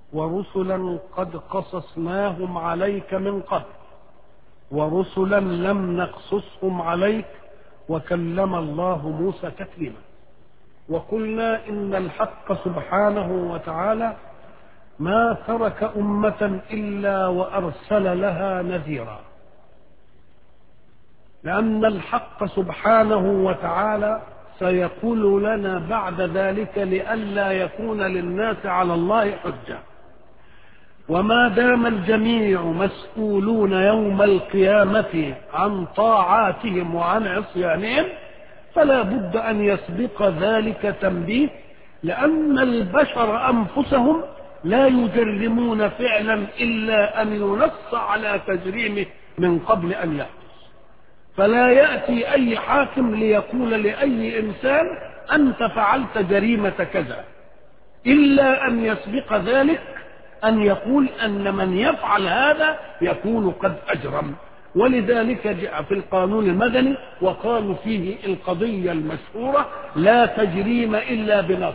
ورسلا قد قصصناهم عليك من قبل ورسلا لم نقصصهم عليك وكلم الله موسى تكليما وقلنا ان الحق سبحانه وتعالى ما ترك امه الا وارسل لها نذيرا لان الحق سبحانه وتعالى سيقول لنا بعد ذلك لئلا يكون للناس على الله حجه وما دام الجميع مسؤولون يوم القيامة عن طاعاتهم وعن عصيانهم فلا بد أن يسبق ذلك تنبيه لأن البشر أنفسهم لا يجرمون فعلا إلا أن ينص على تجريمه من قبل أن يحدث فلا يأتي أي حاكم ليقول لأي إنسان أنت فعلت جريمة كذا إلا أن يسبق ذلك أن يقول أن من يفعل هذا يكون قد أجرم ولذلك جاء في القانون المدني وقالوا فيه القضية المشهورة لا تجريم إلا بنص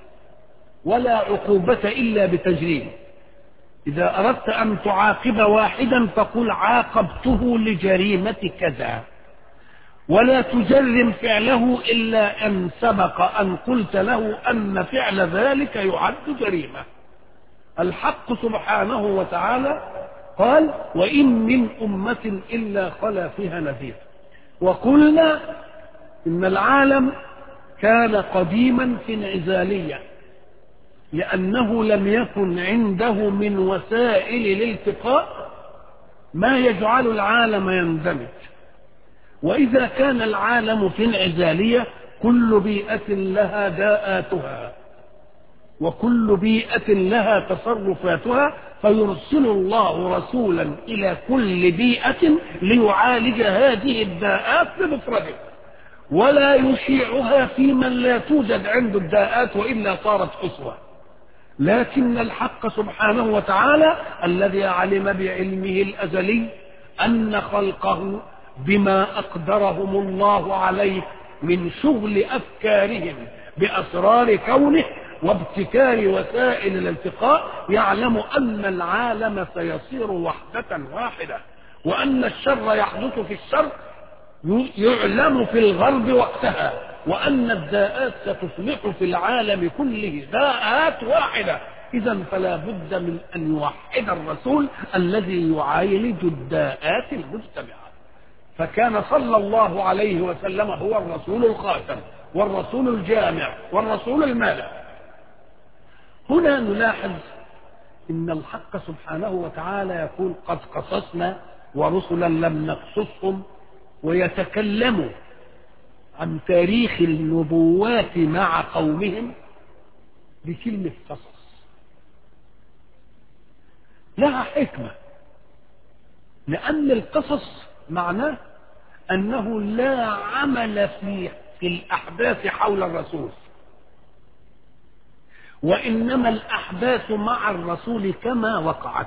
ولا عقوبة إلا بتجريم إذا أردت أن تعاقب واحدا فقل عاقبته لجريمة كذا ولا تجرم فعله إلا أن سبق أن قلت له أن فعل ذلك يعد جريمة الحق سبحانه وتعالى قال وإن من أمة إلا خلا فيها نذير وقلنا إن العالم كان قديما في انعزالية لأنه لم يكن عنده من وسائل الالتقاء ما يجعل العالم يندمج وإذا كان العالم في انعزالية كل بيئة لها داءاتها وكل بيئة لها تصرفاتها فيرسل الله رسولا إلى كل بيئة ليعالج هذه الداءات بمفرده ولا يشيعها في من لا توجد عنده الداءات وإلا صارت أسوة لكن الحق سبحانه وتعالى الذي علم بعلمه الأزلي أن خلقه بما أقدرهم الله عليه من شغل أفكارهم بأسرار كونه وابتكار وسائل الالتقاء يعلم أن العالم سيصير وحدة واحدة وأن الشر يحدث في الشرق يعلم في الغرب وقتها وأن الداءات ستصبح في العالم كله داءات واحدة إذا فلا بد من أن يوحد الرسول الذي يعالج الداءات المجتمعة فكان صلى الله عليه وسلم هو الرسول الخاتم والرسول الجامع والرسول المانع هنا نلاحظ ان الحق سبحانه وتعالى يقول قد قصصنا ورسلا لم نقصصهم ويتكلم عن تاريخ النبوات مع قومهم بكلمة قصص لها حكمة لأن القصص معناه أنه لا عمل في في الأحداث حول الرسول وإنما الأحداث مع الرسول كما وقعت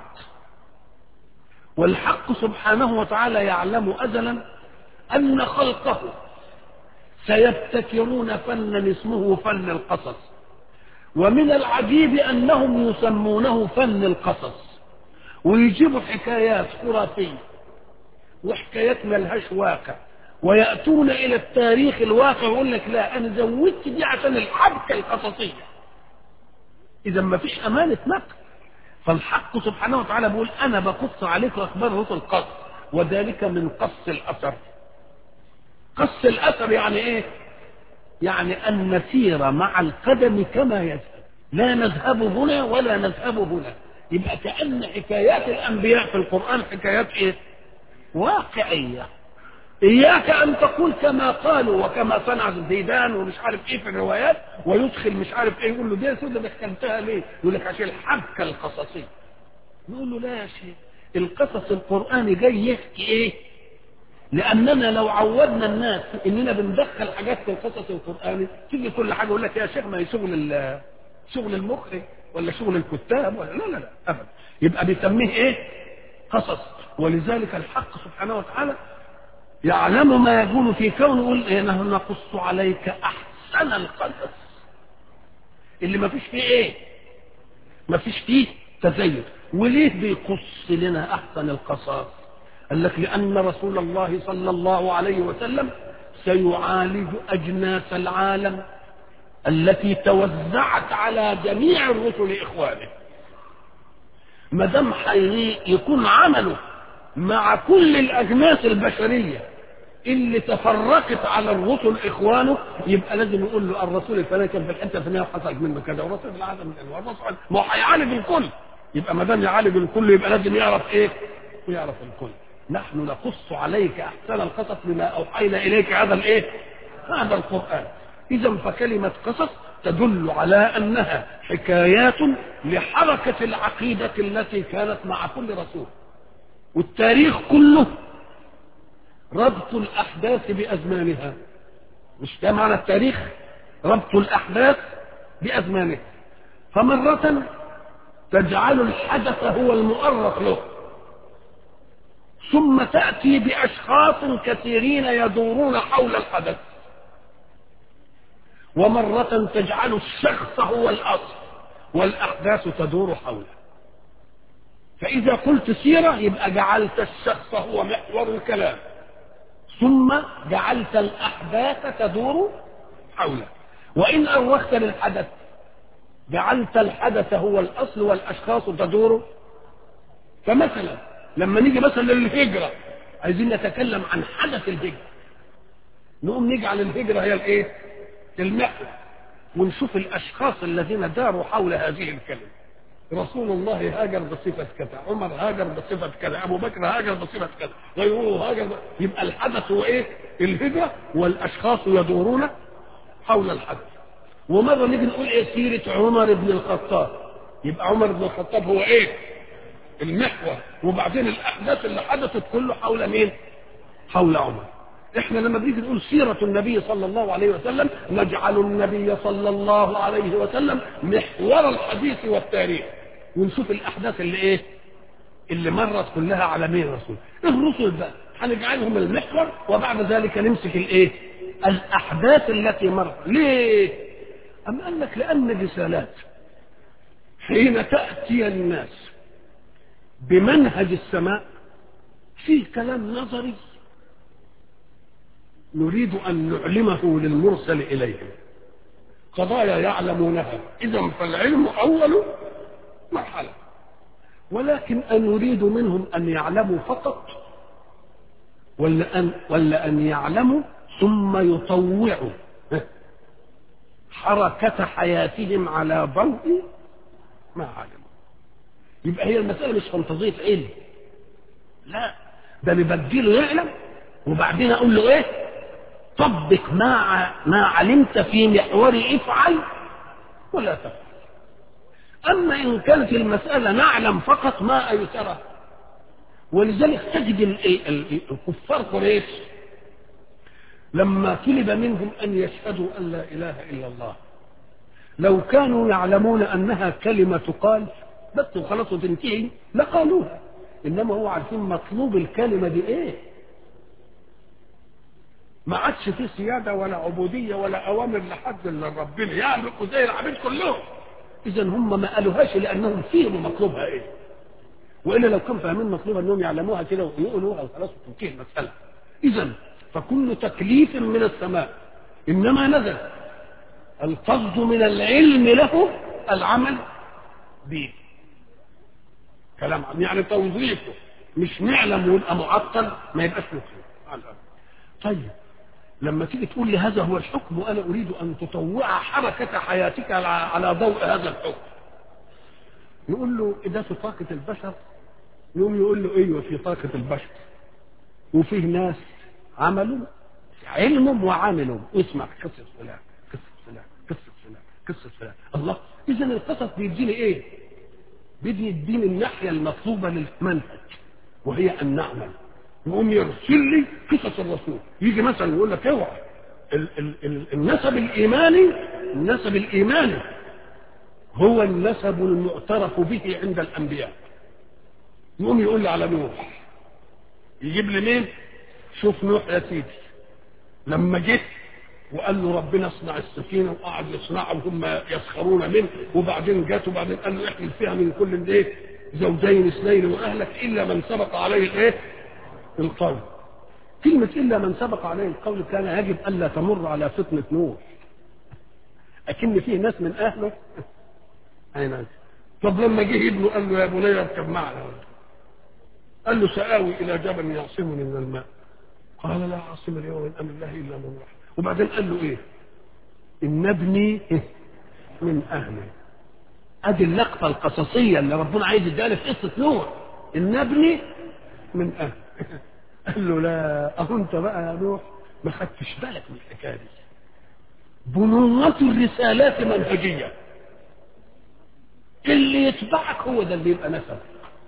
والحق سبحانه وتعالى يعلم أزلا أن خلقه سيبتكرون فنا اسمه فن القصص ومن العجيب أنهم يسمونه فن القصص ويجيبوا حكايات خرافية وحكايات ملهاش واقع ويأتون إلى التاريخ الواقع ويقول لك لا أنا زودت دي عشان الحبكة القصصية إذا ما فيش أمانة نقل فالحق سبحانه وتعالى بيقول أنا بقص عليك أخبار رسل قص وذلك من قص الأثر قص الأثر يعني إيه؟ يعني أن نسير مع القدم كما يذهب لا نذهب هنا ولا نذهب هنا يبقى كأن حكايات الأنبياء في القرآن حكايات إيه؟ واقعية إياك أن تقول كما قالوا وكما صنع زيدان ومش عارف إيه في الروايات ويدخل مش عارف إيه يقول له دي سودة دخلتها ليه؟ يقول لك عشان الحبكة القصصية نقول له لا يا شيخ القصص القرآني جاي يحكي إيه؟ لأننا لو عودنا الناس إننا بندخل حاجات في القصص القرآني تيجي كل حاجة يقول لك يا شيخ ما هي شغل شغل المخرج ولا شغل الكتاب ولا لا لا لا أبدا يبقى بيسميه إيه؟ قصص ولذلك الحق سبحانه وتعالى يعلم ما يكون في كونه يقول إيه نحن نقص عليك احسن القصص اللي ما فيش فيه ايه ما فيش فيه تزين وليه بيقص لنا احسن القصاص قال لك لان رسول الله صلى الله عليه وسلم سيعالج اجناس العالم التي توزعت على جميع الرسل اخوانه ما دام يكون عمله مع كل الاجناس البشريه اللي تفرقت على الرسل اخوانه يبقى لازم يقول له الرسول الفلاني كان في الحته الفلانيه وحصلت منه كذا والرسول في العالم والرسول ما هو هيعالج الكل يبقى ما دام يعالج الكل يبقى لازم يعرف ايه؟ ويعرف الكل نحن نقص عليك احسن القصص بما اوحينا اليك هذا الايه؟ هذا القران اذا فكلمه قصص تدل على انها حكايات لحركه العقيده التي كانت مع كل رسول والتاريخ كله ربط الاحداث بازمانها مش ده معنى التاريخ ربط الاحداث بازمانها فمره تجعل الحدث هو المؤرخ له ثم تاتي باشخاص كثيرين يدورون حول الحدث ومرة تجعل الشخص هو الأصل والأحداث تدور حوله فإذا قلت سيرة يبقى جعلت الشخص هو محور الكلام ثم جعلت الأحداث تدور حوله وإن أروخت للحدث جعلت الحدث هو الأصل والأشخاص تدور فمثلا لما نيجي مثلا للهجرة عايزين نتكلم عن حدث الهجرة نقوم نجعل الهجرة هي الإيه؟ المحور ونشوف الاشخاص الذين داروا حول هذه الكلمه رسول الله هاجر بصفة كذا عمر هاجر بصفة كذا أبو بكر هاجر بصفة كذا غيره هاجر ب... يبقى الحدث هو إيه الهجرة والأشخاص يدورون حول الحدث ومرة نيجي نقول إيه سيرة عمر بن الخطاب يبقى عمر بن الخطاب هو إيه المحور وبعدين الأحداث اللي حدثت كله حول مين حول عمر احنا لما بنيجي نقول سيرة النبي صلى الله عليه وسلم نجعل النبي صلى الله عليه وسلم محور الحديث والتاريخ ونشوف الاحداث اللي ايه اللي مرت كلها على مين الرسول الرسل بقى هنجعلهم المحور وبعد ذلك نمسك الايه الاحداث التي مرت ليه ام قال لك لان الرسالات حين تاتي الناس بمنهج السماء في كلام نظري نريد أن نعلمه للمرسل إليهم قضايا يعلمونها إذا فالعلم أول مرحلة ولكن أن نريد منهم أن يعلموا فقط ولا أن ولا أن يعلموا ثم يطوعوا حركة حياتهم على ضوء ما علموا يبقى هي المسألة مش فانتازية علم لا ده نبدله يعلم وبعدين أقول له إيه طبق ما ما علمت في محور افعل ولا تفعل اما ان كانت المساله نعلم فقط ما ايسره ولذلك تجد الكفار قريش لما طلب منهم ان يشهدوا ان لا اله الا الله لو كانوا يعلمون انها كلمه تقال بس وخلاص وتنتهي لقالوها انما هو عارفين مطلوب الكلمه دي ايه ما عادش في سياده ولا عبوديه ولا اوامر لحد الا ربنا يعملوا زي العبيد كلهم اذا هم ما قالوهاش لانهم فهموا مطلوبها ايه والا لو كانوا فاهمين مطلوبها انهم يعلموها كده ويقولوها وخلاص وتنتهي المساله اذا فكل تكليف من السماء انما نزل القصد من العلم له العمل به كلام عم يعني توظيفه مش نعلم ويبقى معطل ما يبقاش مفهوم طيب لما تيجي تقول لي هذا هو الحكم وانا اريد ان تطوع حركه حياتك على ضوء هذا الحكم يقول له ده في طاقه البشر يقوم يقول له ايوه في طاقه البشر وفيه ناس عملوا علم وعملوا اسمع قصه فلان قصه فلان قصه فلان قصه فلان الله اذا القصص بيديني ايه؟ بدي يديني الناحيه المطلوبه للمنهج وهي ان نعمل يقوم يرسل لي قصص الرسول يجي مثلا يقول لك اوعى ال- ال- ال- النسب الايماني النسب الايماني هو النسب المعترف به عند الانبياء يقوم يقول لي على نوح يجيب لي مين شوف نوح يا سيدي لما جه وقال له ربنا اصنع السفينه وقعد يصنعها وهم يسخرون منه وبعدين جات وبعدين قال له احمل فيها من كل ايه زوجين اثنين واهلك الا من سبق عليه الايه القول كلمة إلا من سبق عليه القول كان يجب ألا تمر على فتنة نوح أكن فيه ناس من أهله أي ناس طب لما جه ابنه قال له يا بني اركب معنا قال له سآوي إلى جبل يعصمني من الماء قال لا عاصم اليوم من أمر الله إلا من رحم وبعدين قال له إيه إن ابني من أهلي أدي اللقطة القصصية اللي ربنا عايز يديها في قصة نوح إن ابني من أهلي قال له لا أهو أنت بقى يا نوح ما خدتش بالك من الحكاية دي بنوة الرسالات منهجية اللي يتبعك هو ده اللي يبقى نسب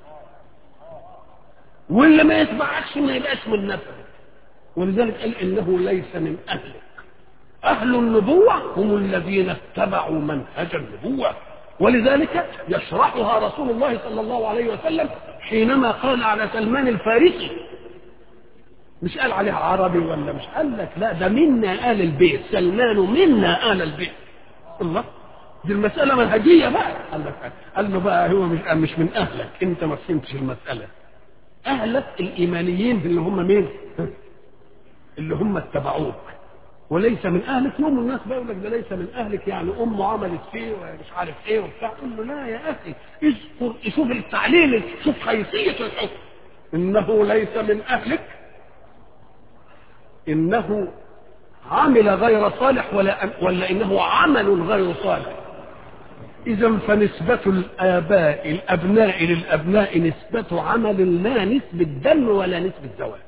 واللي ما يتبعكش ما يبقاش من نسب ولذلك قال انه ليس من اهلك اهل النبوه هم الذين اتبعوا منهج النبوه ولذلك يشرحها رسول الله صلى الله عليه وسلم حينما قال على سلمان الفارسي مش قال عليه عربي ولا مش قال لك لا ده منا آل البيت سلمان منا آل البيت الله دي المسألة منهجية بقى قال لك قال له بقى هو مش مش من أهلك أنت ما فهمتش المسألة أهلك الإيمانيين اللي هم مين؟ اللي هم اتبعوك وليس من أهلك يوم الناس بقى يقول لك ده ليس من أهلك يعني أمه عملت فيه ومش عارف إيه وبتاع قل له لا يا أخي اذكر شوف التعليل شوف حيثية الحكم إنه ليس من أهلك إنه عمل غير صالح ولا ولا إنه عمل غير صالح إذا فنسبة الآباء الأبناء للأبناء نسبة عمل لا نسبة دم ولا نسبة زواج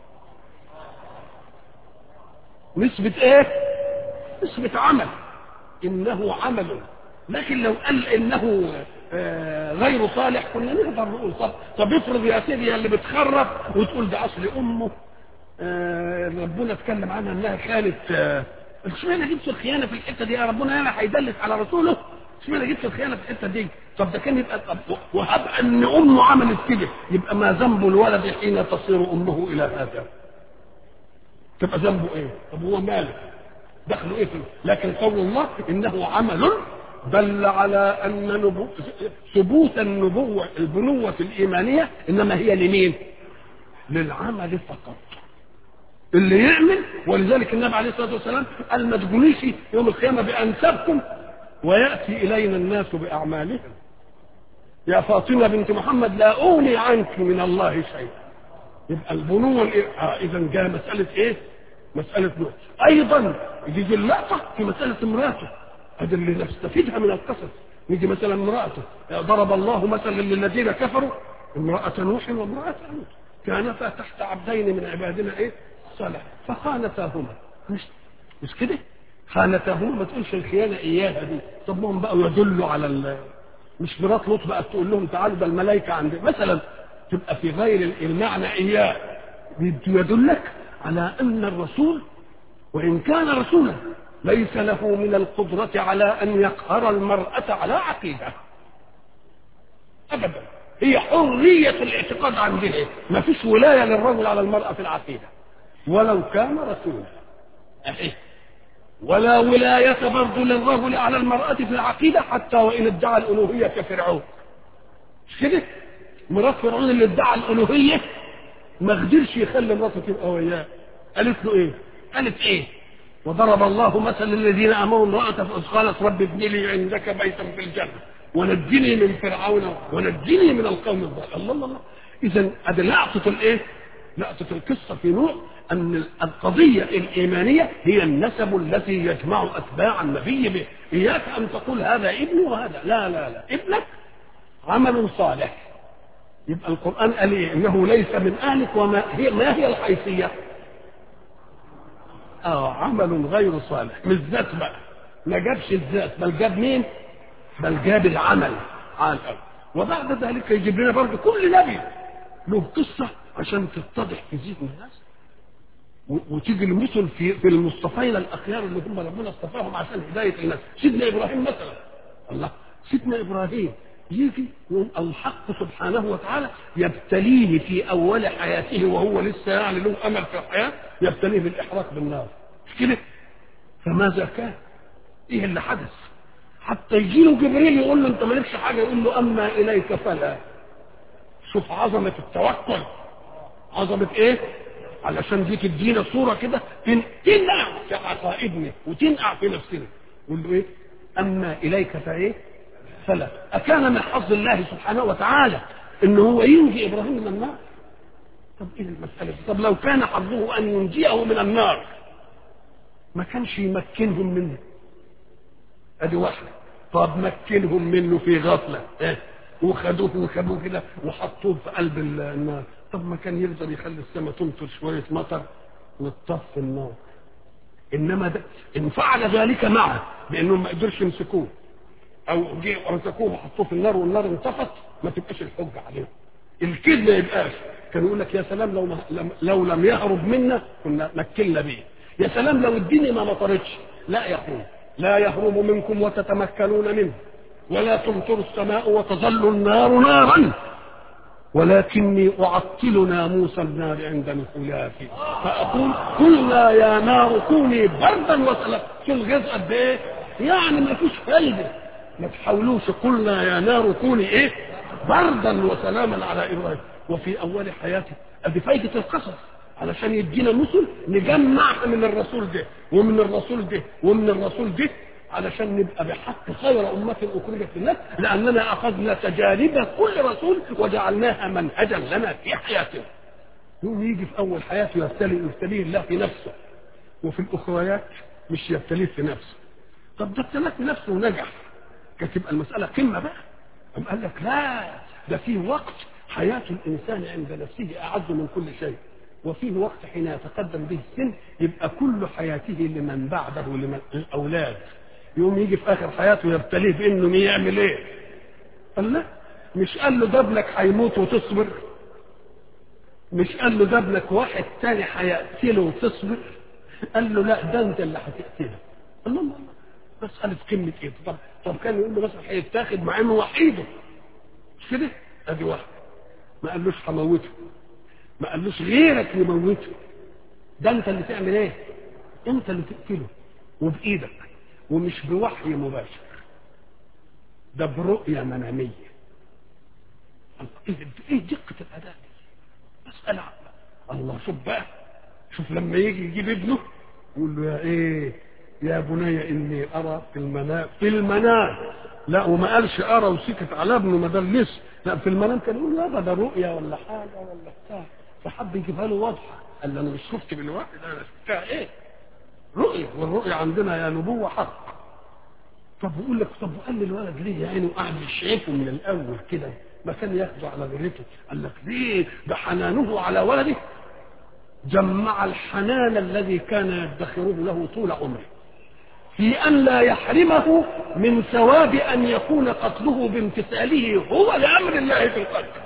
نسبة إيه؟ نسبة عمل إنه عمل لكن لو قال إنه آه غير صالح كنا نقدر نقول طب طب افرض يا سيدي اللي بتخرف وتقول ده أصل أمه آه ربنا اتكلم عنها انها كانت آه اشمعنى جبت الخيانه في الحته دي يا ربنا انا هيدلس على رسوله اشمعنى جبت الخيانه في الحته دي طب ده كان يبقى طب وهب ان امه عملت كده يبقى ما ذنب الولد حين تصير امه الى هذا تبقى ذنبه ايه طب هو ماله دخله ايه فيه لكن قول الله انه عمل دل على ان نبو... ثبوت النبوه البنوه الايمانيه انما هي لمين للعمل فقط اللي يعمل ولذلك النبي عليه الصلاه والسلام قال ما تقوليش يوم القيامه بانسابكم وياتي الينا الناس باعمالهم يا فاطمه بنت محمد لا اغني عنك من الله شيئا يبقى البنوه آه اذا جاء مساله ايه؟ مساله نوح ايضا يجي اللقطه في مساله امراته هذا اللي نستفيدها من القصص نيجي مثلا امراته ضرب الله مثلا للذين كفروا امراه نوح وامراه لوط كانتا تحت عبدين من عبادنا ايه؟ صالح فخانتاهما مش مش كده خانتاهما ما تقولش الخيانه اياها دي طب ما هم بقوا يدلوا على ال... مش مرات لوط بقى تقول لهم تعالوا ده الملائكه عند مثلا تبقى في غير المعنى اياه يدلك على ان الرسول وان كان رسولا ليس له من القدرة على أن يقهر المرأة على عقيدة أبدا هي حرية الاعتقاد عندها ما فيش ولاية للرجل على المرأة في العقيدة ولو كان رسولا أحيه ولا ولاية برضه للرجل على المرأة في العقيدة حتى وإن ادعى الألوهية كفرعون مش كده؟ مرات فرعون اللي ادعى الألوهية ما قدرش يخلي مراته تبقى وياه قالت له إيه؟ قالت إيه؟ وضرب الله مثلا للذين امنوا امراه فاذ قالت رب ابن لي عندك بيتا في الجنه ونجني من فرعون ونجني من القوم الظالمين الله الله الله اذا ادي لقطه الايه؟ لقطه القصه في نوح ان القضيه الايمانيه هي النسب الذي يجمع اتباع النبي به اياك ان تقول هذا ابني وهذا لا لا لا ابنك عمل صالح يبقى القران قال ايه؟ انه ليس من اهلك وما هي ما هي الحيثيه؟ اه عمل غير صالح مش ذات بقى ما جابش الذات بل جاب مين بل جاب العمل على الارض وبعد ذلك يجيب لنا برضه كل نبي له قصه عشان تتضح في ذهن الناس وتيجي المثل في في المصطفين الاخيار اللي هم ربنا اصطفاهم عشان هدايه الناس سيدنا ابراهيم مثلا الله سيدنا ابراهيم يجي يقوم الحق سبحانه وتعالى يبتليه في اول حياته وهو لسه يعني له امل في الحياه يبتليه بالاحراق بالنار مش كده فماذا كان ايه اللي حدث حتى يجي له جبريل يقول له انت مالكش حاجه يقول له اما اليك فلا شوف عظمه التوكل عظمه ايه علشان دي تدينا صوره كده تن- تنقع في عقائدنا وتنقع في نفسنا يقول له ايه اما اليك فايه فلا اكان من حظ الله سبحانه وتعالى ان هو ينجي ابراهيم من النار طب ايه المساله دي؟ طب لو كان حظه ان ينجيه من النار ما كانش يمكنهم منه ادي واحده طب مكنهم منه في غفله إيه؟ وخدوه وخدوه كده وحطوه في قلب ال- النار طب ما كان يقدر يخلي السماء تمطر شويه مطر وتطفي النار انما ده ان فعل ذلك معه لانهم ما قدرش يمسكوه او جه مسكوه وحطوه في النار والنار انطفت ما تبقاش الحجه عليهم الكذب ما يبقاش كان يقول لك يا سلام لو ما لم لو لم يهرب منا كنا مكنا بيه يا سلام لو الدنيا ما مطرتش لا يا اخوي لا يهرب منكم وتتمكنون منه ولا تمطر السماء وتظل النار نارا ولكني أعطل ناموس النار عند نحولها فيه فأقول قلنا يا نار كوني بردا وسلاما شو الغاز قد إيه؟ يعني ما فيش فايدة ما تحاولوش قلنا يا نار كوني إيه؟ بردا وسلاما على إبراهيم وفي أول حياته أدي فايدة القصص علشان يدينا مثل نجمعها من الرسول ده ومن الرسول ده ومن الرسول ده علشان نبقى بحق خير أمة أخرجت للناس لأننا أخذنا تجارب كل رسول وجعلناها منهجا لنا في حياتنا يوم يجي في أول حياته يبتلي يبتليه الله في نفسه وفي الأخريات مش يبتليه في نفسه طب ده ابتلاه في نفسه ونجح كانت تبقى المسألة قمة بقى أم قال لك لا ده في وقت حياة الإنسان عند نفسه أعز من كل شيء وفيه وقت حين يتقدم به السن يبقى كل حياته لمن بعده لمن الأولاد يوم يجي في آخر حياته يبتليه بإنه يعمل إيه قال لا مش قال له ده ابنك هيموت وتصبر مش قال له ده ابنك واحد تاني هيقتله وتصبر قال له لا ده انت اللي هتقتله قال له الله بس قال في قمه ايه طب طب كان يقول له مثلا هيتاخد مع انه وحيده مش كده ادي واحد ما قالوش هموته ما قالوش غيرك يموته ده انت اللي تعمل ايه انت اللي تقتله وبايدك ومش بوحي مباشر ده برؤية منامية ايه ايه دقة الاداء دي مسألة الله شوف بقى شوف لما يجي يجيب ابنه يقول له يا ايه يا بني اني ارى في المنام في المنام لا وما قالش ارى وسكت على ابنه ما دلس لا في المنام كان يقول لا ده رؤيا ولا حاجه ولا بتاع فحب يجيبها له واضحه قال له انا مش شفت بالوحي ده انا شفتها ايه رؤيا والرؤيا عندنا يا نبوه حق طب بيقول لك طب وقال لي الولد ليه يعني وقعد شايفه من الاول كده ما كان ياخده على ذريته قال لك ليه ده حنانه على ولده جمع الحنان الذي كان يدخره له طول عمره في أن لا يحرمه من ثواب أن يكون قتله بامتثاله هو لأمر الله في القتل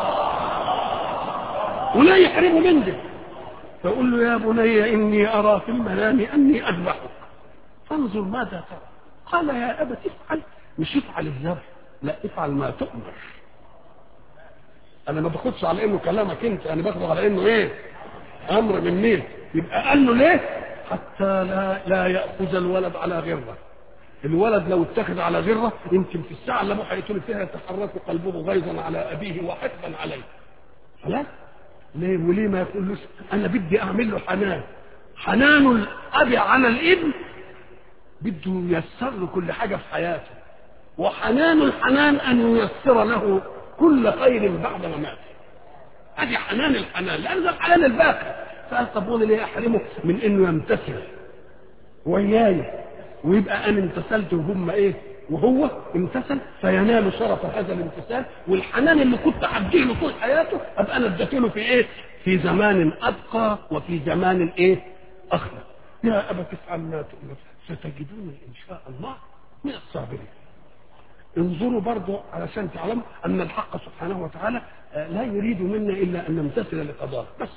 ولا يحرمه من ده فقل له يا بني إني أرى في المنام أني أذبحك فانظر ماذا ترى قال يا أبت افعل مش افعل الذبح لا افعل ما تؤمر أنا ما باخدش على إنه كلامك أنت أنا باخده على إنه إيه أمر من مين يبقى قال له ليه حتى لا لا ياخذ الولد على غره الولد لو اتخذ على غره يمكن في الساعه اللي ابوه هيقتل فيها يتحرك قلبه غيظا على ابيه وحقدا عليه خلاص ليه وليه ما يقولوش انا بدي اعمل له حنان حنان الاب على الابن بده ييسر له كل حاجه في حياته وحنان الحنان ان ييسر له كل خير بعد مماته ادي حنان الحنان لان ده الحنان الباقي فقال طب وانا ليه احرمه من انه يمتثل وياي ويبقى انا امتثلت وهم ايه وهو امتثل فينال شرف هذا الامتثال والحنان اللي كنت هديه له طول حياته ابقى انا اديته له في ايه في زمان ابقى وفي زمان ايه اخلى يا ابا تفعل ما تؤمر ستجدوني ان شاء الله من الصابرين انظروا برضو علشان تعلموا ان الحق سبحانه وتعالى لا يريد منا الا ان نمتثل لقضاه بس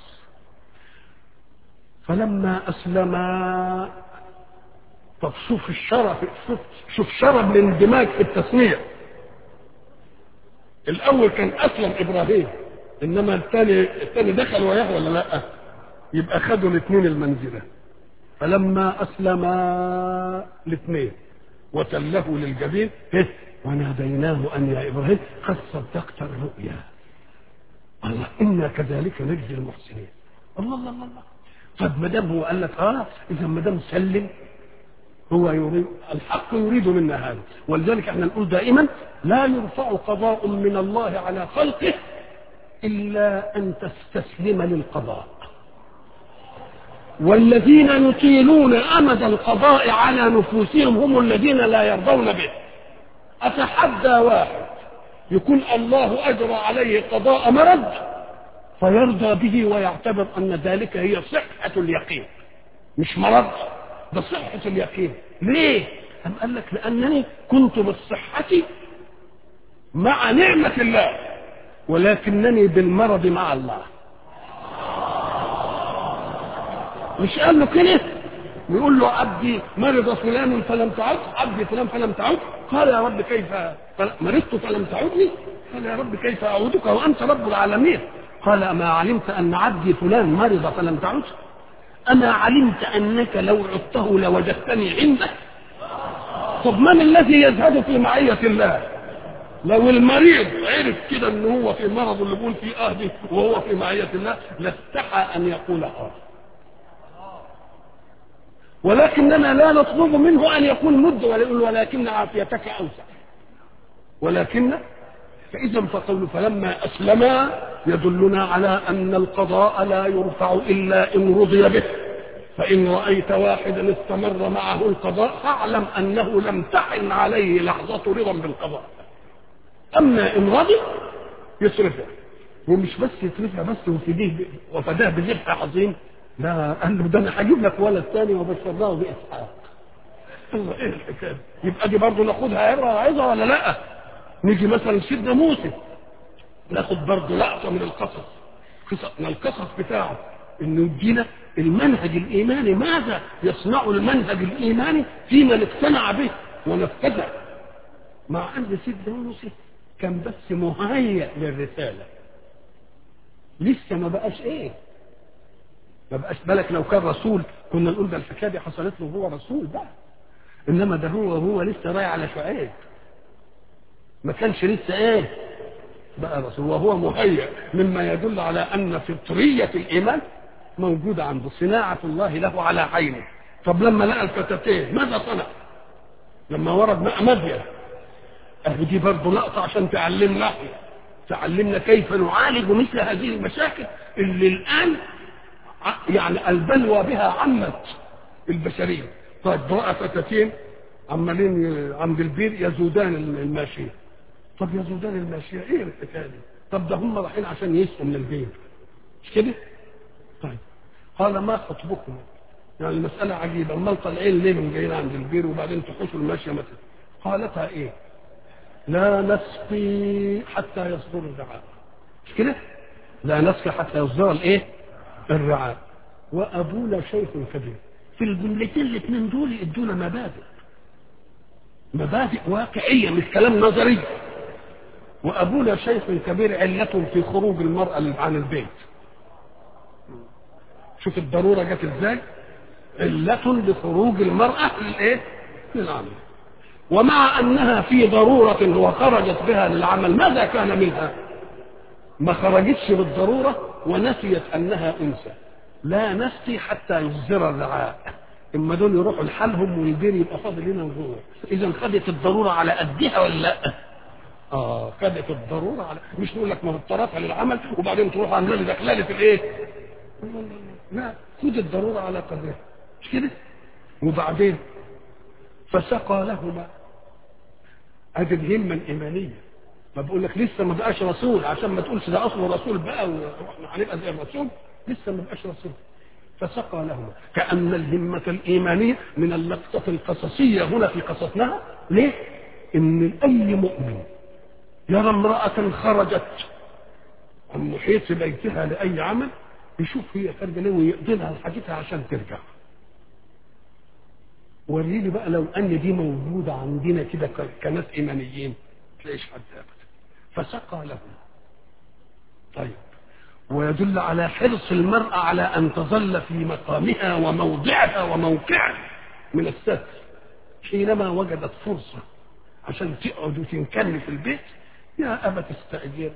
فلما اسلما طب شوف الشرف شوف شوف شرف الاندماج في التصنيع الاول كان اسلم ابراهيم انما الثاني الثاني دخل وياه ولا لا يبقى خدوا الاثنين المنزله فلما أسلما الاثنين وتله للجبين وناديناه أن يا إبراهيم قد صدقت الرؤيا الله إنا كذلك نجزي المحسنين الله الله الله الله طب ما دام هو قال لك اه اذا ما دام سلم هو يريد الحق يريد منا هذا ولذلك احنا نقول دائما لا يرفع قضاء من الله على خلقه الا ان تستسلم للقضاء والذين يطيلون امد القضاء على نفوسهم هم الذين لا يرضون به اتحدى واحد يكون الله اجرى عليه قضاء مرض فيرضى به ويعتبر ان ذلك هي صحه اليقين مش مرض ده صحه اليقين ليه أم قال لك لانني كنت بالصحه مع نعمه الله ولكنني بالمرض مع الله مش قال له كده يقول له عبدي مرض فلان فلم تعد عبدي فلان فلم تعد قال يا رب كيف مرضت فلم تعدني قال يا رب كيف اعودك وانت رب العالمين قال اما علمت ان عبدي فلان مرض فلم تعد اما علمت انك لو عدته لوجدتني عندك طب من الذي يزهد في معيه الله لو المريض عرف كده ان هو في مرض اللي بيقول فيه اهدي وهو في معيه الله لاستحى ان يقول اه ولكننا لا نطلب منه ان يكون مد ولا يقول ولكن عافيتك اوسع ولكن فاذا فقول فلما اسلما يدلنا على ان القضاء لا يرفع الا ان رضي به فان رايت واحدا استمر معه القضاء فاعلم انه لم تحن عليه لحظه رضا بالقضاء اما ان رضي يصرفها ومش بس يصرفها بس وفديه وفداه بذبح عظيم لا قال له ده انا هجيب لك ولد ثاني وبشرناه باسحاق الله ايه الحكايه يبقى دي برضه ناخدها عبره وعظه ولا لا نيجي مثلا سيدنا موسى ناخد برضه لقطه من القصص قصص من القصص بتاعه انه يدينا المنهج الايماني ماذا يصنع المنهج الايماني في من اقتنع به ونفذه مع ان سيدنا موسى كان بس مهيأ للرساله لسه ما بقاش ايه ما بقاش بالك لو كان رسول كنا نقول ده الحكايه دي حصلت له هو رسول بقى انما ده هو هو لسه رايح على شعيب ما كانش لسه ايه بقى رسول وهو مهيأ مما يدل على ان فطريه الايمان موجوده عنده صناعه الله له على عينه طب لما لقى الفتاتين ماذا صنع؟ لما ورد ماء مدين اهي دي برضه لقطه عشان تعلمنا تعلمنا كيف نعالج مثل هذه المشاكل اللي الان يعني البلوى بها عمت البشريه طيب رأى فتاتين عمالين عند البير يزودان الماشيه طب يزودان الماشيه ايه الحكايه دي؟ طب ده هم رايحين عشان يسقوا من البير مش كده؟ طيب قال ما خطبكم؟ يعني المسألة عجيبة امال طالعين ليه من جايين عند البير وبعدين تخشوا الماشية مثلا قالتها ايه؟ لا نسقي حتى يصدر الرعاء مش كده؟ لا نسقي حتى يصدر الايه؟ الرعاء وابونا شيخ كبير في الجملتين الاثنين دول يدونا مبادئ مبادئ واقعيه مش كلام نظري وابونا شيخ كبير علة في خروج المرأة عن البيت شوف الضرورة جت ازاي علة لخروج المرأة للايه للعمل ومع انها في ضرورة وخرجت بها للعمل ماذا كان منها ما خرجتش بالضرورة ونسيت انها انثى لا نسقي حتى يصدر الرعاء اما دول يروحوا لحالهم والبير يبقى فاضل لنا جوه اذا خدت الضروره على قدها ولا لا اه خدت الضروره على مش نقول لك ما اضطرتها للعمل وبعدين تروح عامله لي دخلاله الايه لا خد الضروره على قدرها مش كده وبعدين فسقى لهما ادي الهمه الايمانيه ما بقول لك لسه ما بقاش رسول عشان ما تقولش ده اصله رسول بقى واحنا هنبقى زي الرسول لسه ما بقاش رسول فسقى لهما كأن الهمة الإيمانية من اللقطة القصصية هنا في قصصناها ليه؟ إن أي مؤمن يرى امرأة خرجت عن محيط بيتها لأي عمل يشوف هي خارجة ليه ويقضي لها حاجتها عشان ترجع وريني بقى لو أن دي موجودة عندنا كده كناس إيمانيين تلاقيش حد أبدا فسقى لهما طيب ويدل على حرص المرأة على أن تظل في مقامها وموضعها وموقعها من الستر حينما وجدت فرصة عشان تقعد وتنكن في البيت يا أبا تستأجر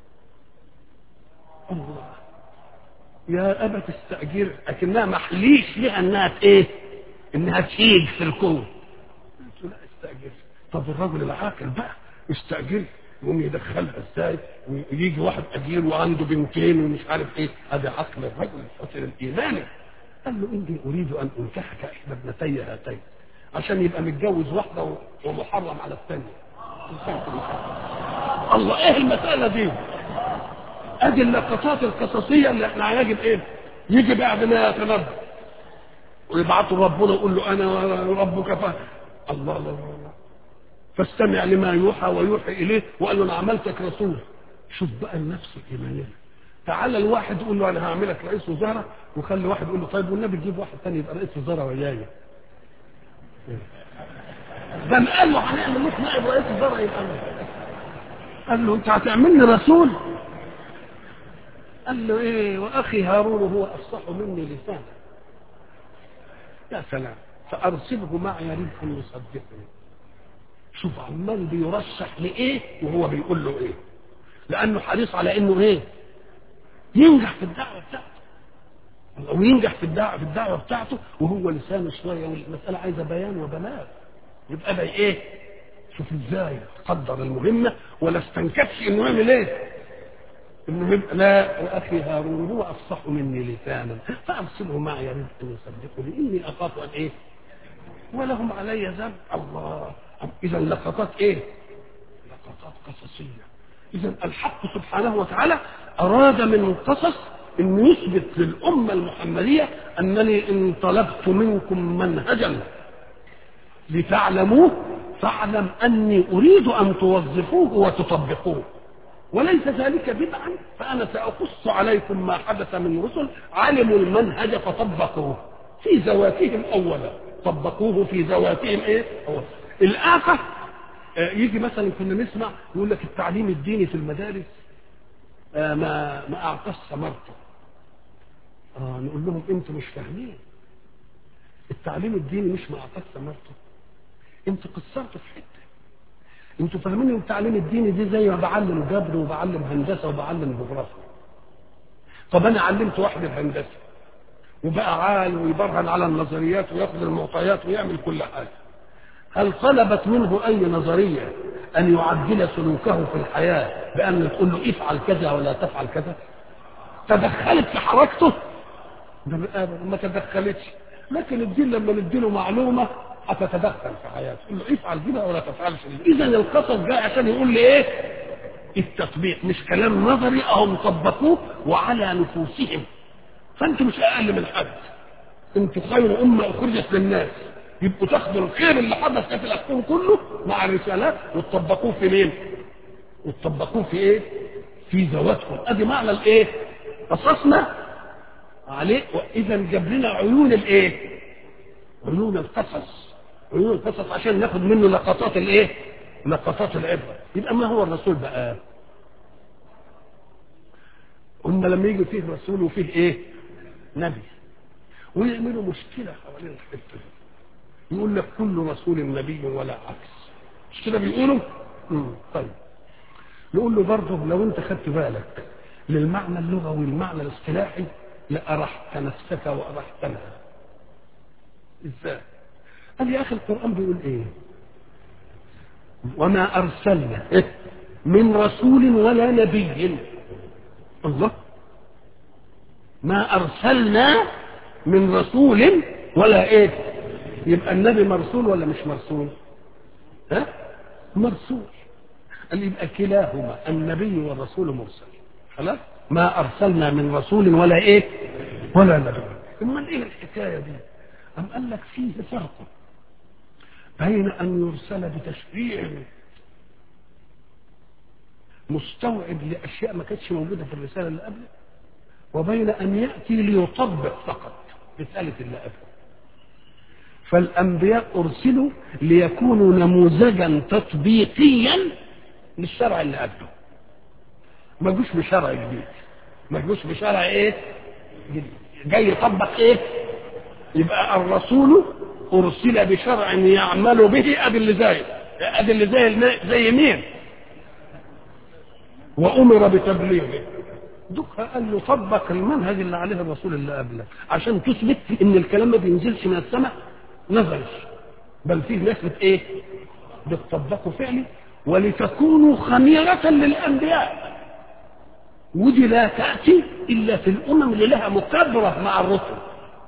الله يا أبا تستأجر لكنها محليش لها أنها إيه إنها تيج في الكون قلت لا استأجر طب الرجل العاقل بقى يستأجر يقوم يدخلها ازاي ويجي واحد اجير وعنده بنتين ومش عارف ايه هذا عقل الرجل الفصل الايماني قال له اني اريد ان انكحك احدى ابنتي هاتين عشان يبقى متجوز واحده ومحرم على الثانيه الله ايه المساله دي ادي اللقطات القصصيه اللي احنا هنجد ايه يجي بعد ما يتنبأ ويبعثوا ربنا يقول له انا ربك ف... الله الله الله فاستمع لما يوحى ويوحي اليه وقال له انا عملتك رسول شوف بقى النفس الايمانيه تعالى الواحد يقول له انا هعملك رئيس وزراء وخلي واحد يقول له طيب والنبي تجيب واحد ثاني يبقى رئيس وزراء وياي ده ما قال له هنعمل لك نائب رئيس وزراء يبقى قال له انت هتعملني رسول قال له ايه واخي هارون هو افصح مني لسانا يا سلام فارسله معي يريد ان يصدقني شوف عمال بيرشح لايه وهو بيقول له ايه لانه حريص على انه ايه ينجح في الدعوه بتاعته او ينجح في الدعوه في الدعوه بتاعته وهو لسانه شويه والمساله عايزه بيان وبلاغ يبقى بقى ايه شوف ازاي قدر المهمه ولا استنكفش انه يعمل ايه انه يبقى لا واخي هارون هو افصح مني لسانا فارسله معي يريد ان يصدقني اني اخاف ان ايه ولهم علي ذنب الله اذا لقطات ايه لقطات قصصيه اذا الحق سبحانه وتعالى اراد من القصص ان يثبت للامه المحمديه انني ان طلبت منكم منهجا لتعلموه فاعلم اني اريد ان توظفوه وتطبقوه وليس ذلك بدعا فانا ساقص عليكم ما حدث من رسل علموا المنهج فطبقوه في ذواتهم اولا طبقوه في ذواتهم ايه أولا. الآفة يجي مثلا كنا نسمع يقول لك التعليم الديني في المدارس ما ما اعطاش ثمرته اه نقول لهم انتوا مش فاهمين التعليم الديني مش ما اعطاش ثمرته انتوا قصرتوا في حته انتوا فاهمين ان التعليم الديني دي زي ما بعلم جبر وبعلم هندسه وبعلم جغرافيا طب انا علمت واحد الهندسه وبقى عال ويبرهن على النظريات وياخذ المعطيات ويعمل كل حاجه هل طلبت منه اي نظريه ان يعدل سلوكه في الحياه بان تقول له افعل كذا ولا تفعل كذا تدخلت في حركته ده ما تدخلتش لكن الدين لما نديله معلومه هتتدخل في حياته تقول له افعل كده ولا تفعلش اذا القصص جاي عشان يقول لي ايه التطبيق مش كلام نظري اهم طبقوه وعلى نفوسهم فانتم مش اقل من حد انتم خير امه اخرجت للناس يبقوا تاخدوا الخير اللي حدث في الكون كله مع الرسالات وتطبقوه في مين؟ وتطبقوه في ايه؟ في ذواتكم ادي معنى الايه؟ قصصنا عليه واذا جاب لنا عيون الايه؟ عيون القصص عيون القصص عشان ناخد منه لقطات الايه؟ لقطات العبره يبقى ما هو الرسول بقى؟ قلنا لما يجي فيه رسول وفيه ايه؟ نبي ويعملوا مشكله حوالين الحته دي يقول لك كل رسول نبي ولا عكس مش كده بيقولوا؟ مم. طيب نقول له برضه لو انت خدت بالك للمعنى اللغوي والمعنى الاصطلاحي لأرحت نفسك وأرحتنا ازاي؟ قال يا اخي القرآن بيقول ايه؟ وما أرسلنا إيه؟ من رسول ولا نبي الله ما أرسلنا من رسول ولا ايه؟ يبقى النبي مرسول ولا مش مرسول؟ ها؟ مرسول قال يبقى كلاهما النبي والرسول مرسل خلاص ما ارسلنا من رسول ولا ايه ولا نبي امال ايه الحكايه دي ام قال لك فيه فرق بين ان يرسل بتشريع مستوعب لاشياء ما كانتش موجوده في الرساله اللي قبله وبين ان ياتي ليطبق فقط رساله اللي قبله فالانبياء ارسلوا ليكونوا نموذجا تطبيقيا للشرع اللي قبله ما جوش بشرع جديد مجوش بشرع ايه جاي يطبق ايه يبقى الرسول ارسل بشرع يعمل به ادي اللي زي ادي اللي زي زي مين وامر بتبليغه دوكها قال له طبق المنهج اللي عليه الرسول اللي قبلك عشان تثبت ان الكلام ما بينزلش من السماء نزلش بل فيه ناس بت ايه بتطبقه فعلي ولتكونوا خميرة للأنبياء ودي لا تأتي إلا في الأمم اللي لها مكابرة مع الرسل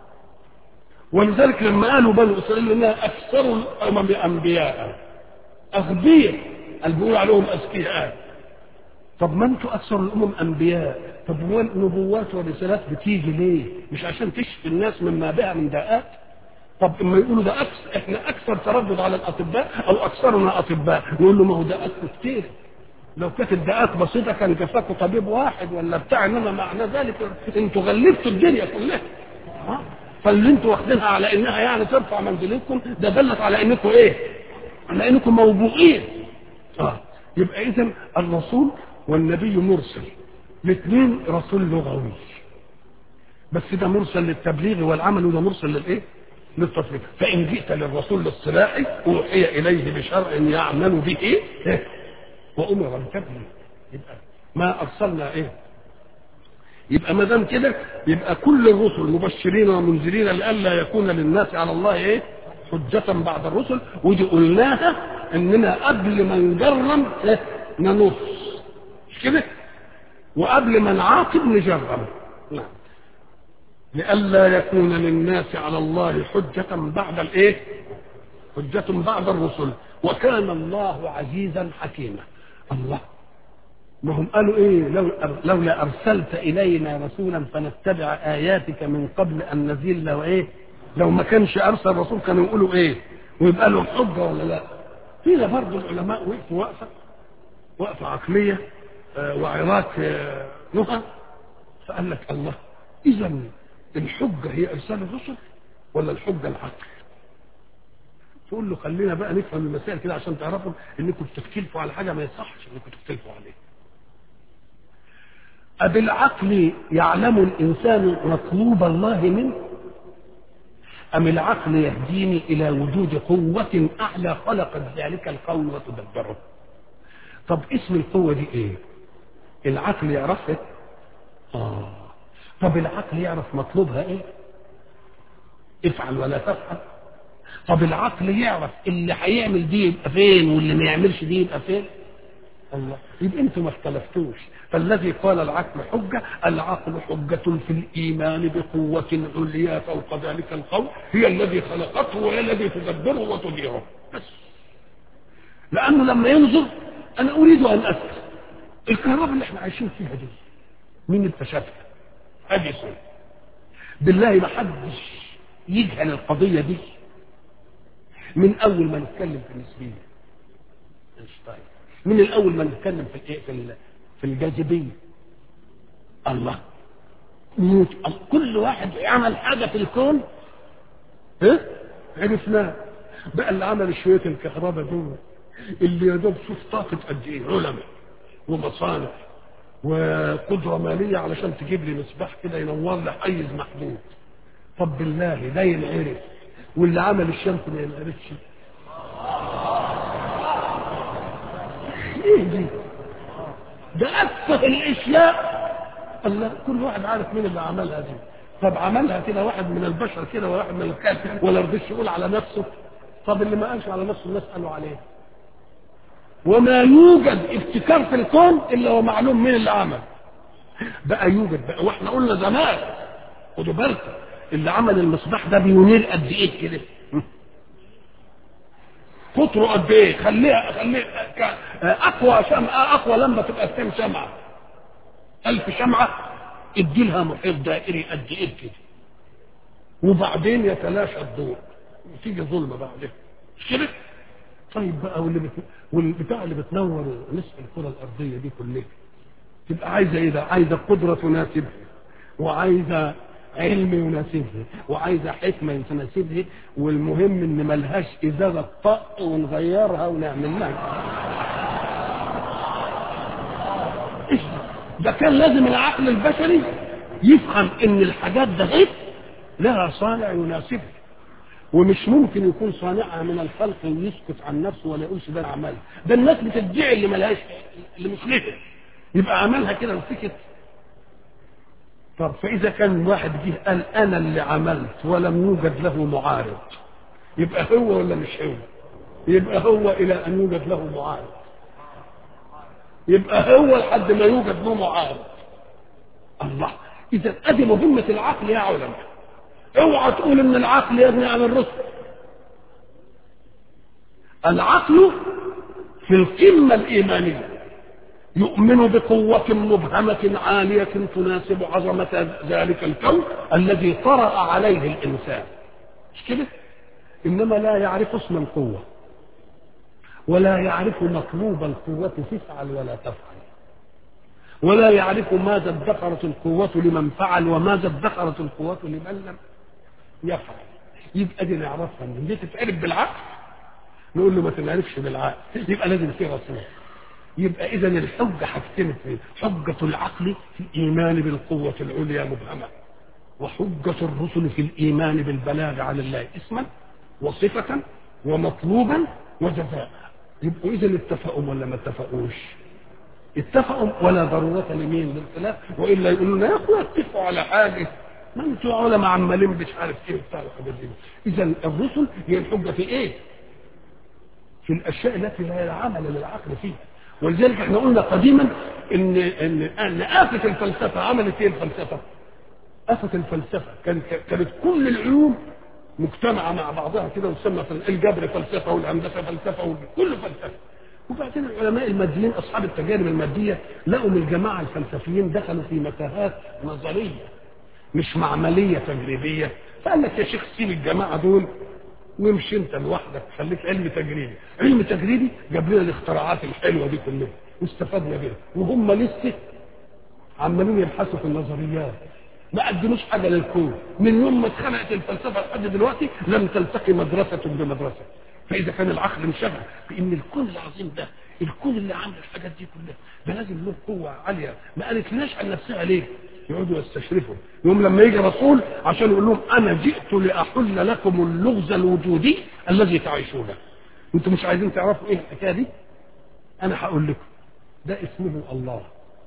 ولذلك لما قالوا بنو إسرائيل إنها أكثر الأمم أنبياء أغبياء اللي بيقول عليهم أذكياء طب ما انتوا أكثر الأمم أنبياء طب هو النبوات والرسالات بتيجي ليه؟ مش عشان تشفي الناس مما بها من داءات طب اما يقولوا ده اكثر احنا اكثر تردد على الاطباء او اكثرنا اطباء نقول له ما هو داءات كتير لو كانت الداءات بسيطه كان كفاكوا طبيب واحد ولا بتاع انما معنى ذلك انتوا غلبتوا الدنيا كلها ها؟ فاللي انتوا واخدينها على انها يعني ترفع منزلتكم ده دلت على انكم ايه؟ على انكم موبوئين اه يبقى اذا الرسول والنبي مرسل الاثنين رسول لغوي بس ده مرسل للتبليغ والعمل وده مرسل للايه؟ للتطبيق فإن جئت للرسول للصلاح أوحي إليه بشرع يعمل به وأمر بتبليغ يبقى ما أرسلنا إيه يبقى ما دام كده يبقى كل الرسل مبشرين ومنذرين لئلا يكون للناس على الله ايه حجة بعد الرسل ودي قلناها اننا قبل ما نجرم إيه؟ ننص مش كده وقبل ما نعاقب نجرم نعم لئلا يكون للناس على الله حجة بعد الايه حجة بعد الرسل وكان الله عزيزا حكيما الله ما هم قالوا ايه لو لولا ارسلت الينا رسولا فنتبع اياتك من قبل ان نزل وايه لو ما كانش ارسل رسول كانوا يقولوا ايه ويبقى لهم حجه ولا لا فينا برضه العلماء وقفوا وقفه وقفه عقليه آه وعراك آه نهى فقال لك الله اذا الحجه هي ارسال الرسل ولا الحجه العقل تقول له خلينا بقى نفهم المسائل كده عشان تعرفوا انكم بتختلفوا على حاجه ما يصحش انكم تختلفوا عليها أبالعقل يعلم الإنسان مطلوب الله منه أم العقل يهديني إلى وجود قوة أعلى خلقت ذلك القول وتدبره طب اسم القوة دي إيه العقل يعرفها آه طب العقل يعرف مطلوبها إيه افعل ولا تفعل طب العقل يعرف اللي هيعمل دي يبقى فين واللي ما يعملش دي يبقى فين الله يبقى انتم ما اختلفتوش فالذي قال العقل حجة العقل حجة في الإيمان بقوة عليا فوق ذلك القول هي الذي خلقته وهي الذي تدبره وتديره بس لأنه لما ينظر أنا أريد أن أسأل الكهرباء اللي احنا عايشين فيها دي مين اكتشفها؟ أديسون بالله ما حدش يجهل القضية دي من أول ما نتكلم في النسبية اينشتاين من الاول ما نتكلم في الايه في في الجاذبيه الله موت كل واحد عمل حاجه في الكون ها عرفناه بقى اللي عمل شويه الكهرباء دول اللي يا دوب شوف طاقه قد ايه علماء ومصانع وقدره ماليه علشان تجيب لي مصباح كده ينور لي حيز محدود طب بالله ده ينعرف واللي عمل الشمس ما ينعرفش ايه دي ده اتفه الاشياء الله كل واحد عارف مين اللي عملها دي طب عملها كده واحد من البشر كده وواحد من الكلب ولا رضيش يقول على نفسه طب اللي ما قالش على نفسه الناس قالوا عليه وما يوجد ابتكار في الكون الا ومعلوم مين اللي عمل بقى يوجد بقى واحنا قلنا زمان خدوا بالكم اللي عمل المصباح ده بيونير قد ايه كده قطره قد ايه خليها خليها اقوى شمعة اقوى لمبه تبقى كام شمعه ألف شمعة ادي لها محيط دائري قد ايه كده وبعدين يتلاشى الضوء وتيجي ظلمه بعدين مش كده طيب بقى واللي بت... والبتاع اللي بتنور نصف الكره الارضيه دي كلها تبقى عايزه ايه ده عايزه قدره تناسبها وعايزه علم يناسبها وعايزه حكمه تناسبها والمهم ان ملهاش ازازه طق ونغيرها ونعمل لها ايش ده كان لازم العقل البشري يفهم ان الحاجات ده ايه لها صانع يناسبها ومش ممكن يكون صانعها من الخلق ويسكت عن نفسه ولا يقولش ده انا عملها ده الناس بتدعي اللي ملهاش اللي مش ليه يبقى عملها كده وسكت طب فاذا كان واحد جه قال انا اللي عملت ولم يوجد له معارض يبقى هو ولا مش هو يبقى هو الى ان يوجد له معارض يبقى هو لحد ما يوجد له معارض الله اذا ادي مهمه العقل يا علماء اوعى تقول ان العقل يبني على الرسل العقل في القمه الايمانيه يؤمن بقوة مبهمة عالية تناسب عظمة ذلك الكون الذي طرأ عليه الإنسان مش كده؟ إنما لا يعرف اسم القوة ولا يعرف مطلوب القوة تفعل ولا تفعل ولا يعرف ماذا ادخرت القوة لمن فعل وماذا ادخرت القوة لمن لم يفعل يبقى دي نعرفها من دي تتعرف بالعقل نقول له ما تنعرفش بالعقل يبقى لازم في رسول يبقى اذا الحجه حاجتين اثنين حجه العقل في الايمان بالقوه العليا مبهمه وحجه الرسل في الايمان بالبلاغ عن الله اسما وصفه ومطلوبا وجزاء يبقوا اذا اتفقوا ولا ما اتفقوش اتفقوا ولا ضروره لمين للخلاف والا يقولوا لنا يا اخويا اتفقوا على حاجه ما انتوا علماء عمالين مش عارف ايه وبتاع الحاجات دي اذا الرسل هي الحجه في ايه؟ في الاشياء التي لا عمل للعقل فيها ولذلك احنا قلنا قديما ان ان ان آفة الفلسفة عملت ايه الفلسفة؟ آفة الفلسفة كانت كانت كل العلوم مجتمعة مع بعضها كده وتسمى الجبر فلسفة والهندسة فلسفة وكل فلسفة وبعدين العلماء الماديين اصحاب التجارب المادية لقوا من الجماعة الفلسفيين دخلوا في متاهات نظرية مش معملية تجريبية فقال لك يا شيخ سيب الجماعة دول وامشي انت لوحدك خليك علم تجريبي علم تجريبي جاب لنا الاختراعات الحلوه دي كلها واستفدنا بيها وهم لسه عمالين يبحثوا في النظريات ما قدموش حاجه للكون من يوم ما اتخلقت الفلسفه لحد دلوقتي لم تلتقي مدرسه بمدرسه فاذا كان العقل انشغل بان الكون العظيم ده الكون اللي عامل الحاجات دي كلها ده لازم له قوه عاليه ما قالتلناش عن نفسها ليه؟ يقعدوا يستشرفوا يوم لما يجي رسول عشان يقول لهم انا جئت لاحل لكم اللغز الوجودي الذي تعيشونه انتم مش عايزين تعرفوا ايه الحكايه دي انا هقول لكم ده اسمه الله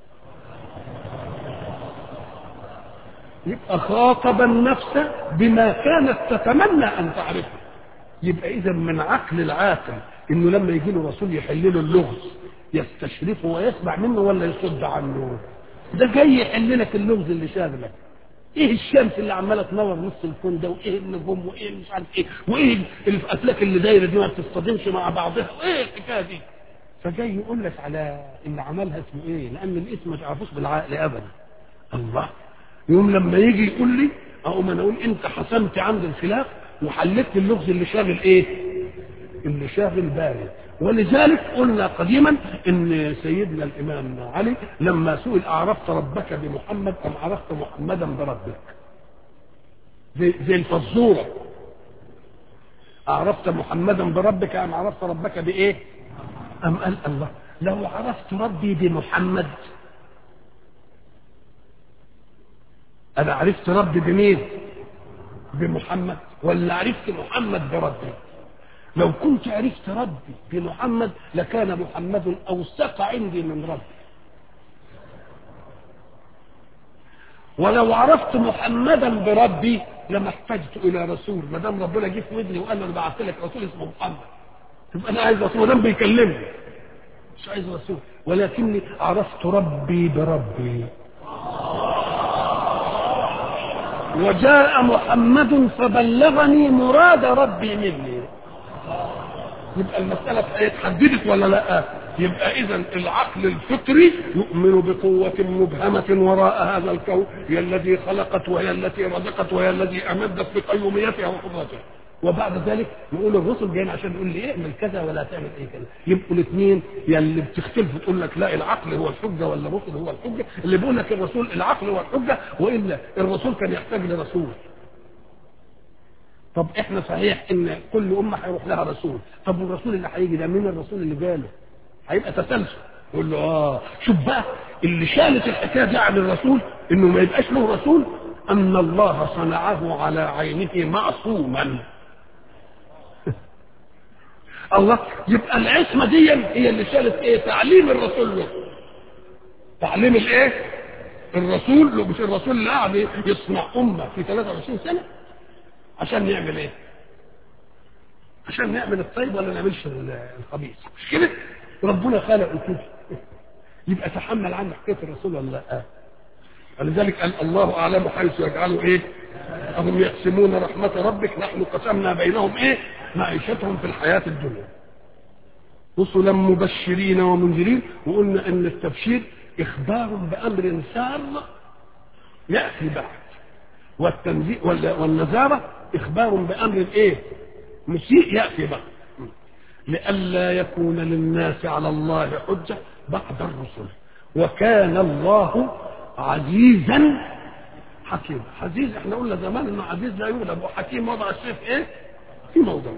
يبقى خاطب النفس بما كانت تتمنى ان تعرفه يبقى اذا من عقل العاقل انه لما يجي له رسول يحل له اللغز يستشرفه ويسمع منه ولا يصد عنه ده جاي يحل لك اللغز اللي شاغلك ايه الشمس اللي عماله تنور نص الكون ده وايه النجوم وايه مش عارف ايه وايه الافلاك اللي دايره دي ما بتصطدمش مع بعضها وايه الحكايه دي فجاي يقول لك على اللي عملها اسمه ايه لان الاسم ما تعرفوش بالعقل ابدا الله يوم لما يجي يقول لي اقوم انا اقول انت حسمت عند الخلاف وحلت اللغز اللي شاغل ايه اللي شاغل بالي ولذلك قلنا قديما ان سيدنا الامام علي لما سئل اعرفت ربك بمحمد ام عرفت محمدا بربك زي, زي الفزوره اعرفت محمدا بربك ام عرفت ربك بايه ام قال الله لو عرفت ربي بمحمد انا عرفت ربي بمين بمحمد ولا عرفت محمد بربي لو كنت عرفت ربي بمحمد لكان محمد اوثق عندي من ربي ولو عرفت محمدا بربي لما احتجت الى رسول ما دام ربنا جه في ودني وقال لي انا بعت لك رسول اسمه محمد يبقى انا عايز رسول ما دام بيكلمني مش عايز رسول ولكني عرفت ربي بربي وجاء محمد فبلغني مراد ربي مني يبقى المسألة اتحددت ولا لا يبقى إذا العقل الفطري يؤمن بقوة مبهمة وراء هذا الكون هي الذي خلقت وهي التي رزقت وهي الذي أمدت بقيوميتها وقدرتها وبعد ذلك نقول الرسل جايين عشان يقول لي اعمل كذا ولا تعمل ايه كذا يبقوا الاثنين يا اللي بتختلفوا تقول لك لا العقل هو الحجه ولا الرسل هو الحجه اللي بيقول لك الرسول العقل هو الحجه والا الرسول كان يحتاج لرسول طب احنا صحيح ان كل امه هيروح لها رسول طب والرسول اللي هيجي ده مين الرسول اللي جاله هيبقى تسلسل يقول له اه شوف بقى اللي شالت الحكايه دي عن الرسول انه ما يبقاش له رسول ان الله صنعه على عينه معصوما الله يبقى العصمه دي هي اللي شالت ايه تعليم الرسول له تعليم الايه الرسول له مش الرسول اللي قاعد يصنع امه في 23 سنه عشان يعمل ايه عشان نعمل الطيب ولا نعملش الخبيث مش كده ربنا خلق كده يبقى تحمل عنه حكايه الرسول ولا لا ولذلك قال الله اعلم حيث يجعله ايه اهم يقسمون رحمه ربك نحن قسمنا بينهم ايه معيشتهم في الحياه الدنيا رسلا مبشرين ومنذرين وقلنا ان التبشير اخبار بامر سار ياتي بعد والتنزيل والنذاره اخبار بامر ايه مسيء ياتي بعد لئلا يكون للناس على الله حجه بعد الرسل وكان الله عزيزا حكيما عزيز احنا قلنا زمان انه عزيز لا يغلب وحكيم وضع الشيء في ايه في موضع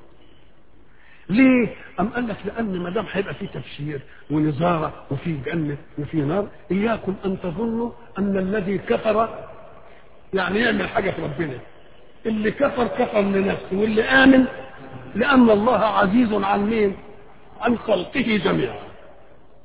ليه ام قال لك لان ما دام هيبقى في تبشير ونزاره وفي جنه وفي نار اياكم ان تظنوا ان الذي كفر يعني يعمل حاجه في ربنا اللي كفر كفر لنفسه واللي امن لان الله عزيز عن مين عن خلقه جميعا